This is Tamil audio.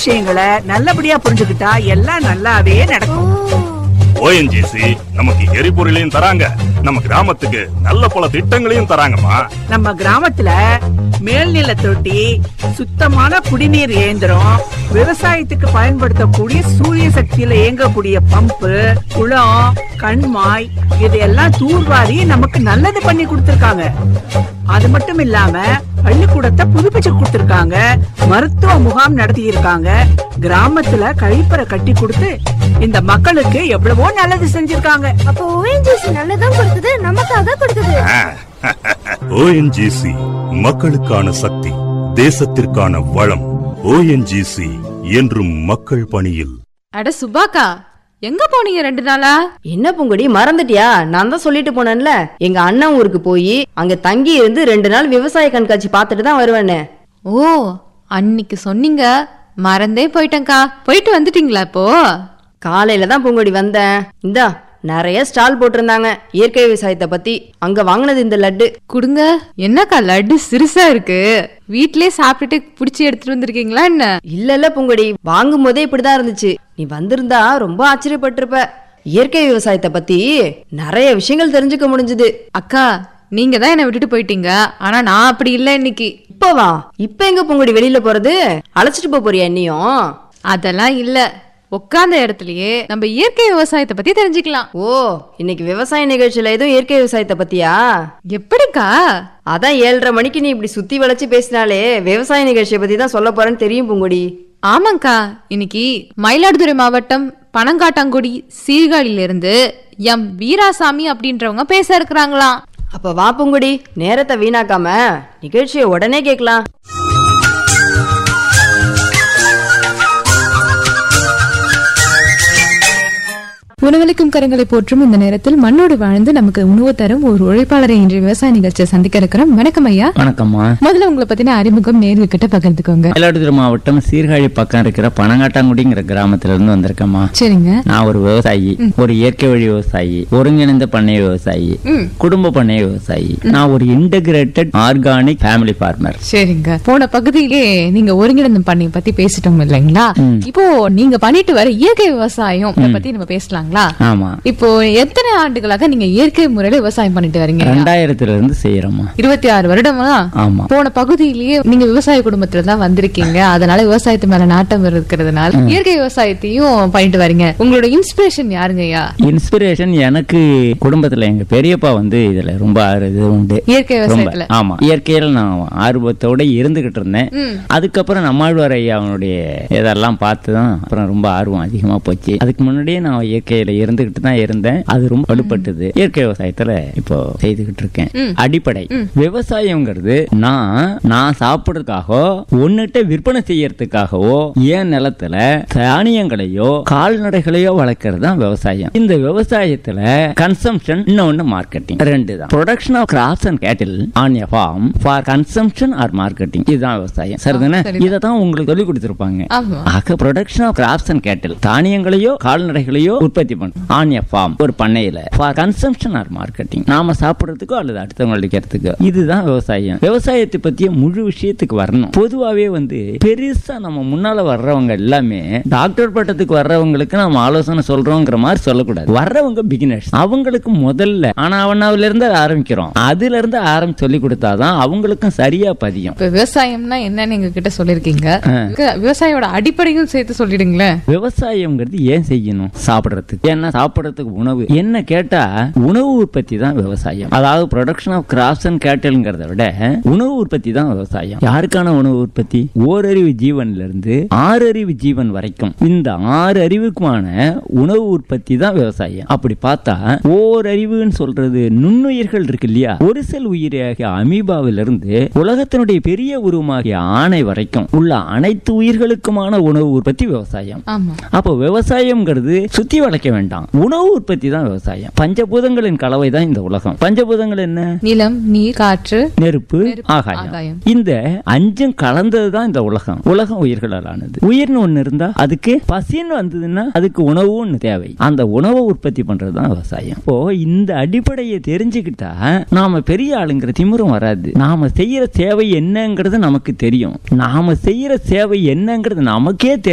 விஷயங்களை நல்லபடியா புரிஞ்சுக்கிட்டா எல்லாம் நல்லாவே நடக்கும் ஓஎன்ஜிசி நமக்கு எரிபொருளையும் தராங்க நம்ம கிராமத்துக்கு நல்ல பல திட்டங்களையும் தராங்கம்மா நம்ம கிராமத்துல மேல்நில தொட்டி சுத்தமான குடிநீர் இயந்திரம் விவசாயத்துக்கு பயன்படுத்தக்கூடிய சூரிய சக்தியில இயங்கக்கூடிய பம்பு குளம் கண்மாய் இதையெல்லாம் தூர்வாரி நமக்கு நல்லது பண்ணி கொடுத்திருக்காங்க அது மட்டும் இல்லாம பள்ளிக்கூடத்தை புதுப்பிச்சு கொடுத்திருக்காங்க மருத்துவ முகாம் நடத்தி இருக்காங்க கிராமத்துல கழிப்பறை கட்டி கொடுத்து இந்த மக்களுக்கு எவ்வளவோ நல்லது செஞ்சிருக்காங்க அப்போ ஓஎன்ஜிசி நல்லதும் கொடுக்குது நமக்காக கொடுக்குது ஓஎன்ஜிசி மக்களுக்கான சக்தி தேசத்திற்கான வளம் ஓஎன்ஜிசி என்றும் மக்கள் பணியில் அட சுபாக்கா எங்க போனீங்க ரெண்டு நாளா என்ன பூங்கொடி மறந்துட்டியா நான் தான் சொல்லிட்டு போனேன்ல எங்க அண்ணன் ஊருக்கு போய் அங்க தங்கி இருந்து ரெண்டு நாள் விவசாய கண்காட்சி பார்த்துட்டு தான் வருவேன்னு ஓ அன்னைக்கு சொன்னீங்க மறந்தே போயிட்டேன்க்கா போயிட்டு வந்துட்டீங்களா இப்போ காலையில தான் பூங்கொடி வந்தேன் இந்தா நிறைய ஸ்டால் போட்டிருந்தாங்க இயற்கை விவசாயத்தை பத்தி அங்க வாங்கினது இந்த லட்டு குடுங்க என்னக்கா லட்டு சிறுசா இருக்கு வீட்லயே சாப்பிட்டுட்டு புடிச்சு எடுத்துட்டு வந்திருக்கீங்களா என்ன இல்ல இல்ல பூங்கொடி வாங்கும் போதே இப்படிதான் இருந்துச்சு நீ வந்திருந்தா ரொம்ப ஆச்சரியப்பட்டிருப்ப இயற்கை விவசாயத்தை பத்தி நிறைய விஷயங்கள் தெரிஞ்சுக்க முடிஞ்சது அக்கா நீங்க தான் என்ன விட்டுட்டு போயிட்டீங்க ஆனா நான் அப்படி இல்ல இன்னைக்கு இப்ப வா இப்ப எங்க பூங்கொடி வெளியில போறது அழைச்சிட்டு போப் போறியா என்னையும் அதெல்லாம் இல்ல உட்கார்ந்த இடத்துலயே நம்ம இயற்கை விவசாயத்தை பத்தி தெரிஞ்சுக்கலாம் ஓ இன்னைக்கு விவசாய நிகழ்ச்சியில எதுவும் இயற்கை விவசாயத்தை பத்தியா எப்படிக்கா அதான் ஏழரை மணிக்கு நீ இப்படி சுத்தி வளைச்சு பேசினாலே விவசாய நிகழ்ச்சியை பத்தி தான் சொல்ல போறேன்னு தெரியும் பூங்கொடி ஆமாங்க்கா இன்னைக்கு மயிலாடுதுறை மாவட்டம் பனங்காட்டாங்குடி சீர்காழியில இருந்து எம் வீராசாமி அப்படின்றவங்க பேச இருக்கிறாங்களாம் அப்ப வா பூங்குடி நேரத்தை வீணாக்காம நிகழ்ச்சியை உடனே கேட்கலாம் உணவளிக்கும் கரங்களை போற்றும் இந்த நேரத்தில் மண்ணோடு வாழ்ந்து நமக்கு உணவு தரும் ஒரு உழைப்பாளரை இன்று விவசாய நிகழ்ச்சியை சந்திக்க இருக்கிறோம் வணக்கம் ஐயா வணக்கம்மா முதல்ல உங்களை பத்தின அறிமுகம் நேர்கிட்ட பகிர்ந்துக்கோங்க மயிலாடுதுறை மாவட்டம் சீர்காழி பக்கம் இருக்கிற பனங்காட்டாங்குடிங்கிற கிராமத்துல இருந்து வந்திருக்கேம்மா சரிங்க நான் ஒரு விவசாயி ஒரு இயற்கை வழி விவசாயி ஒருங்கிணைந்த பண்ணை விவசாயி குடும்ப பண்ணை விவசாயி நான் ஒரு இன்டகிரேட்டட் ஆர்கானிக் ஃபேமிலி ஃபார்மர் சரிங்க போன பகுதியிலே நீங்க ஒருங்கிணைந்த பண்ணை பத்தி பேசிட்டோம் இல்லைங்களா இப்போ நீங்க பண்ணிட்டு வர இயற்கை விவசாயம் இத பத்தி நம்ம பேசலாங்களா ஆமா இப்போ எத்தனை ஆண்டுகளாக நீங்க இயற்கை முறையில விவசாயம் பண்ணிட்டு வரீங்க ரெண்டாயிரத்துல இருந்து செய்யறோமா இருபத்தி ஆறு வருடமா ஆமா போன பகுதியிலேயே நீங்க விவசாய குடும்பத்துல தான் வந்திருக்கீங்க அதனால விவசாயத்து மேல நாட்டம் இருக்கிறதுனால இயற்கை விவசாயத்தையும் பண்ணிட்டு வரீங்க உங்களோட இன்ஸ்பிரேஷன் யாருங்கய்யா இன்ஸ்பிரேஷன் எனக்கு குடும்பத்துல எங்க பெரியப்பா வந்து இதுல ரொம்ப ஆர்வம் இது உண்டு இயற்கை ரொம்ப விவசாயத்துல ஆமா இயற்கையில நான் ஆர்வத்தோட இருந்துகிட்டு இருந்தேன் ம். அதுக்கப்புறம் நம்மாழ்வார் ஐயா அவனுடைய இதெல்லாம் பார்த்து தான் அப்புறம் ரொம்ப ஆர்வம் அதிகமா போச்சு அதுக்கு முன்னாடியே நான் இயற்கையில இருந்துகிட்டு தான் இருந்தேன் அது ரொம்ப வலுப்பட்டது இயற்கை விவசாயத்துல இப்போ செய்துகிட்டு இருக்கேன் அடிப்படை விவசாயம்ங்கிறது நான் நான் சாப்பிடுறதுக்காக ஒன்னுட்ட விற்பனை செய்யறதுக்காகவோ என் நிலத்துல தானியங்களையோ கால்நடைகளையோ வளர்க்கறது தான் விவசாயம் இந்த விவசாயத்துல கன்சம்ஷன் இன்னொன்னு மார்க்கெட்டிங் ரெண்டு தான் production of crops and cattle on a farm for consumption or marketing இதுதான் விவசாயம் சரிதானே சரிதான். இதை தான் உங்களுக்கு சொல்லி கொடுத்துருப்பாங்க ஆமா ஆக ப்ரொடக்ஷன் ஆஃப் கிராப்ஸ் அண்ட் கேட்டில் தானியங்களையோ கால்நடைகளையோ உற்பத்தி பண்ணும் ஆன் எ ஃபார்ம் ஒரு பண்ணையில ஃபார் கன்சம்ஷன் ஆர் மார்க்கெட்டிங் நாம சாப்பிடுறதுக்கோ அல்லது அடுத்தவங்களுக்கு விற்கிறதுக்கோ இதுதான் விவசாயம் விவசாயத்தை பத்திய முழு விஷயத்துக்கு வரணும் பொதுவாவே வந்து பெருசா நம்ம முன்னால வர்றவங்க எல்லாமே டாக்டர் பட்டத்துக்கு வர்றவங்களுக்கு நம்ம ஆலோசனை சொல்றோங்கிற மாதிரி சொல்லக்கூடாது வர்றவங்க பிகினர்ஸ் அவங்களுக்கு முதல்ல ஆனா அவனாவில இருந்து ஆரம்பிக்கிறோம் அதுல இருந்து ஆரம்பிச்சு சொல்லி கொடுத்தாதான் அவங்களுக்கும் சரியா பதியும் இப்ப விவசாயம்னா என்னன்னு எங்க கிட்ட சொல்லிருக்கீங்க விவசாயோட அடிப்படையும் சேர்த்து சொல்லிடுங்களேன் விவசாயம்ங்கிறது ஏன் செய்யணும் சாப்பிடுறதுக்கு ஏன்னா சாப்பிடுறதுக்கு உணவு என்ன கேட்டா உணவு உற்பத்தி தான் விவசாயம் அதாவது ப்ரொடக்ஷன் ஆஃப் கிராப்ஸ் அண்ட் கேட்டல்ங்கிறத விட உணவு உற்பத்தி தான் விவசாயம் யாருக்கான உணவு உற்பத்தி ஓரறிவு ஜீவன்ல இருந்து ஆறறிவு ஜீவன் வரைக்கும் இந்த ஆறு அறிவுக்குமான உணவு உற்பத்தி தான் விவசாயம் அப்படி பார்த்தா ஓரறிவுன்னு சொல்றது நுண்ணுயிர்கள் இருக்கு இல்லையா ஒரு செல் உயிராகிய அமீபாவிலிருந்து உலகத்தினுடைய பெரிய உருவமாகிய ஆணை வரைக்கும் உள்ள அனைத்து உயிர்களுக்குமான உணவு உற்பத்தி விவசாயம் ஆமா அப்போ விவசாயம்ங்கிறது சுத்தி வளைக்க வேண்டாம் உணவு உற்பத்தி தான் விவசாயம் பஞ்சபூதங்களின் கலவை தான் இந்த உலகம் பஞ்சபூதங்கள் என்ன நிலம் நீர் காற்று நெருப்பு நெருப்பு, ஆகாயம் ஆகாயம். இந்த அஞ்சும் கலந்தது தான் இந்த உலகம் உலகம் உயிர்களால் ஆனது உயிர்னு ஒண்ணு இருந்தா அதுக்கு பசின்னு வந்ததுன்னா அதுக்கு உணவு ஒண்ணு தேவை அந்த உணவை உற்பத்தி பண்றது தான் விவசாயம் இப்போ இந்த அடிப்படையை தெரிஞ்சுக்கிட்டா நாம பெரிய ஆளுங்கிற திமிரும் வராது நாம செய்யற சேவை என்னங்கிறது நமக்கு தெரியும் நாம செய்யற சேவை என்னங்கிறது நமக்கே தெரியும்